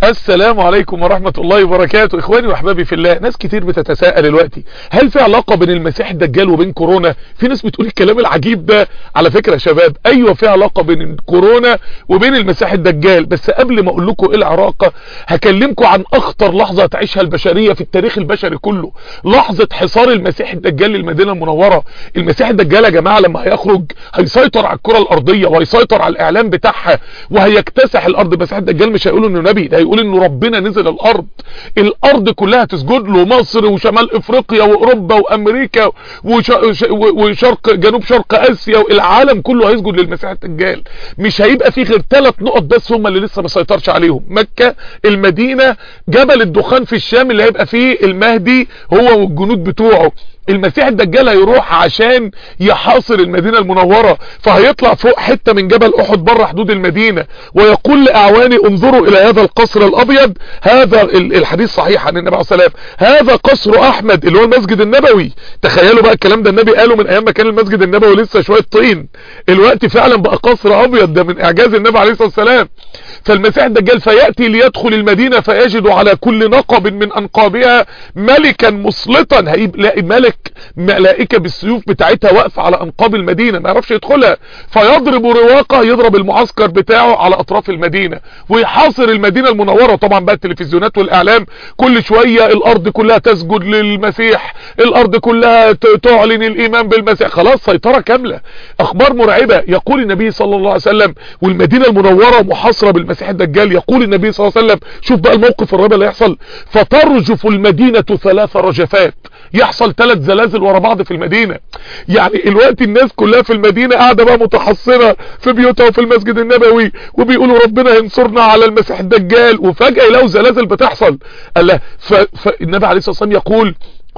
السلام عليكم ورحمة الله وبركاته اخواني واحبابي في الله ناس كتير بتتساءل دلوقتي هل في علاقة بين المسيح الدجال وبين كورونا في ناس بتقول الكلام العجيب ده على فكرة يا شباب ايوه في علاقة بين كورونا وبين المسيح الدجال بس قبل ما اقول لكم ايه العلاقة هكلمكم عن اخطر لحظة تعيشها البشرية في التاريخ البشري كله لحظة حصار المسيح الدجال للمدينة المنورة المسيح الدجال يا جماعة لما هيخرج هيسيطر على الكرة الارضية وهيسيطر على الاعلام بتاعها وهيكتسح الارض المسيح الدجال مش هيقولوا انه نبي ده هيقول انه ربنا نزل الارض الارض كلها تسجد له مصر وشمال افريقيا واوروبا وامريكا وش... وشرق جنوب شرق اسيا العالم كله هيسجد للمسيح الدجال مش هيبقى فيه غير ثلاث نقط بس هم اللي لسه ما سيطرش عليهم مكة المدينة جبل الدخان في الشام اللي هيبقى فيه المهدي هو والجنود بتوعه المسيح الدجال هيروح عشان يحاصر المدينة المنورة فهيطلع فوق حتة من جبل احد بره حدود المدينة ويقول لاعواني انظروا الى هذا القصر الابيض هذا الحديث صحيح عن النبي عليه الصلاة والسلام هذا قصر احمد اللي هو المسجد النبوي تخيلوا بقى الكلام ده النبي قاله من ايام ما كان المسجد النبوي لسه شوية طين الوقت فعلا بقى قصر ابيض ده من اعجاز النبي عليه الصلاة والسلام فالمسيح الدجال فيأتي ليدخل المدينة فيجد على كل نقب من انقابها ملكا مسلطا هيلاقي ملك ملائكة بالسيوف بتاعتها واقفة على انقاب المدينة ما يعرفش يدخلها فيضرب رواقة يضرب المعسكر بتاعه على اطراف المدينة ويحاصر المدينة المنورة طبعا بقى التلفزيونات والاعلام كل شوية الارض كلها تسجد للمسيح الارض كلها تعلن الايمان بالمسيح خلاص سيطرة كاملة اخبار مرعبة يقول النبي صلى الله عليه وسلم والمدينة المنورة محاصرة بالمسيح الدجال يقول النبي صلى الله عليه وسلم شوف بقى الموقف الرابع اللي يحصل فترجف المدينة ثلاث رجفات يحصل ثلاث زلازل ورا بعض في المدينة يعني الوقت الناس كلها في المدينة قاعدة بقى متحصنة في بيوتها وفي المسجد النبوي وبيقولوا ربنا ينصرنا على المسيح الدجال وفجأة يلاقوا زلازل بتحصل قال له فالنبي عليه الصلاة والسلام يقول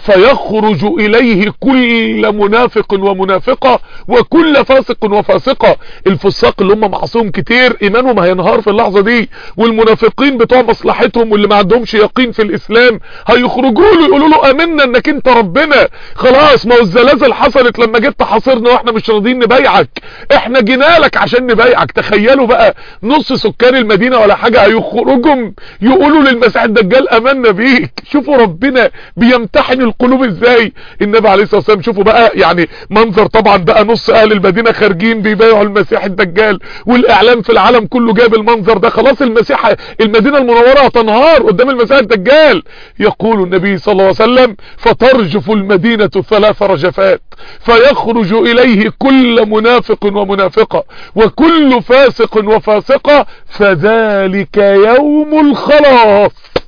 فيخرج إليه كل منافق ومنافقة وكل فاسق وفاسقة الفساق اللي هم معصوم كتير إيمانهم هينهار في اللحظة دي والمنافقين بتوع مصلحتهم واللي ما عندهمش يقين في الإسلام هيخرجوا له يقولوا له أمنا أنك أنت ربنا خلاص ما هو الزلازل حصلت لما جيت تحاصرنا وإحنا مش راضيين نبايعك إحنا جينا لك عشان نبايعك تخيلوا بقى نص سكان المدينة ولا حاجة هيخرجهم يقولوا للمسيح الدجال أمنا بيك شوفوا ربنا بيمتحن القلوب ازاي النبي عليه الصلاه والسلام شوفوا بقى يعني منظر طبعا بقى نص اهل المدينه خارجين بيبايعوا المسيح الدجال والاعلام في العالم كله جاب المنظر ده خلاص المسيح المدينه المنوره هتنهار قدام المسيح الدجال يقول النبي صلى الله عليه وسلم فترجف المدينه ثلاث رجفات فيخرج اليه كل منافق ومنافقه وكل فاسق وفاسقه فذلك يوم الخلاص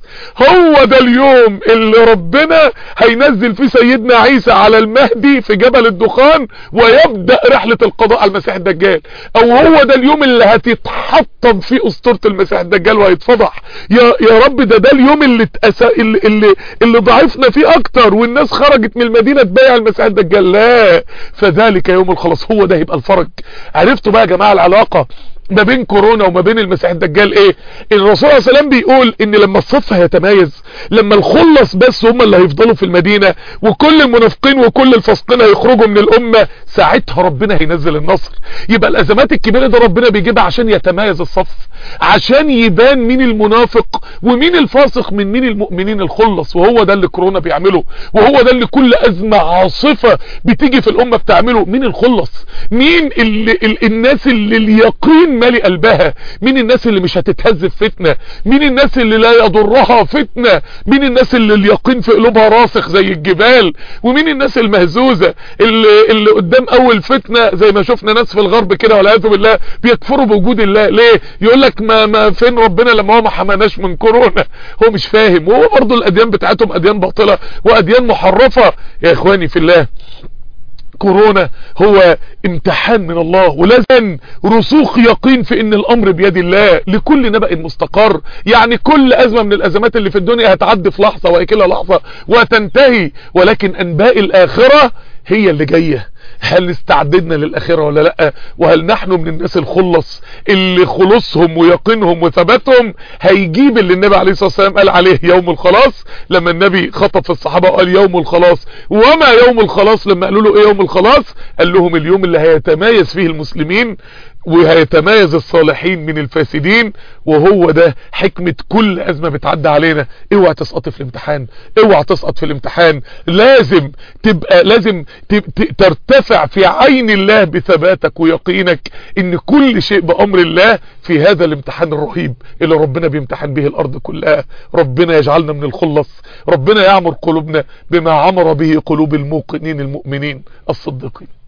هو ده اليوم اللي ربنا هينزل فيه سيدنا عيسى على المهدي في جبل الدخان ويبدأ رحلة القضاء على المسيح الدجال او هو ده اليوم اللي هتتحطم فيه اسطورة المسيح الدجال وهيتفضح يا يا رب ده ده اليوم اللي اتأسى اللي اللي, اللي ضعفنا فيه اكتر والناس خرجت من المدينة تبايع المسيح الدجال لا فذلك يوم الخلاص هو ده يبقى الفرج عرفتوا بقى يا جماعة العلاقة ما بين كورونا وما بين المسيح الدجال ايه الرسول صلى الله عليه وسلم بيقول ان لما الصف هيتمايز لما الخلص بس هم اللي هيفضلوا في المدينة وكل المنافقين وكل الفاسقين هيخرجوا من الامة ساعتها ربنا هينزل النصر يبقى الازمات الكبيرة دي ربنا بيجيبها عشان يتمايز الصف عشان يبان مين المنافق ومين الفاسق من مين المؤمنين الخلص وهو ده اللي كورونا بيعمله وهو ده اللي كل ازمة عاصفة بتيجي في الامة بتعمله مين الخلص مين اللي ال الناس اللي اليقين مالي قلبها مين الناس اللي مش هتتهز في فتنة مين الناس اللي لا يضرها فتنة مين الناس اللي اليقين في قلوبها راسخ زي الجبال ومين الناس المهزوزة اللي, اللي قدام اول فتنة زي ما شفنا ناس في الغرب كده والعياذ بالله بيكفروا بوجود الله ليه يقول لك ما, ما فين ربنا لما هو ما حماناش من كورونا هو مش فاهم وهو برضو الاديان بتاعتهم اديان باطلة واديان محرفة يا اخواني في الله كورونا هو امتحان من الله ولازم رسوخ يقين في ان الامر بيد الله لكل نبأ مستقر يعني كل ازمة من الازمات اللي في الدنيا هتعدي في لحظة واكلها لحظة وتنتهي ولكن انباء الاخرة هي اللي جاية هل استعددنا للاخره ولا لا وهل نحن من الناس الخلص اللي خلصهم ويقينهم وثباتهم هيجيب اللي النبي عليه الصلاه والسلام قال عليه يوم الخلاص لما النبي خطب في الصحابه وقال يوم الخلاص وما يوم الخلاص لما قالوا له ايه يوم الخلاص قال لهم اليوم اللي هيتميز فيه المسلمين وهيتميز الصالحين من الفاسدين وهو ده حكمة كل أزمة بتعدي علينا اوعى تسقط في الامتحان اوعى تسقط في الامتحان لازم تبقى لازم ترتفع في عين الله بثباتك ويقينك ان كل شيء بأمر الله في هذا الامتحان الرهيب اللي ربنا بيمتحن به الأرض كلها ربنا يجعلنا من الخلص ربنا يعمر قلوبنا بما عمر به قلوب الموقنين المؤمنين الصديقين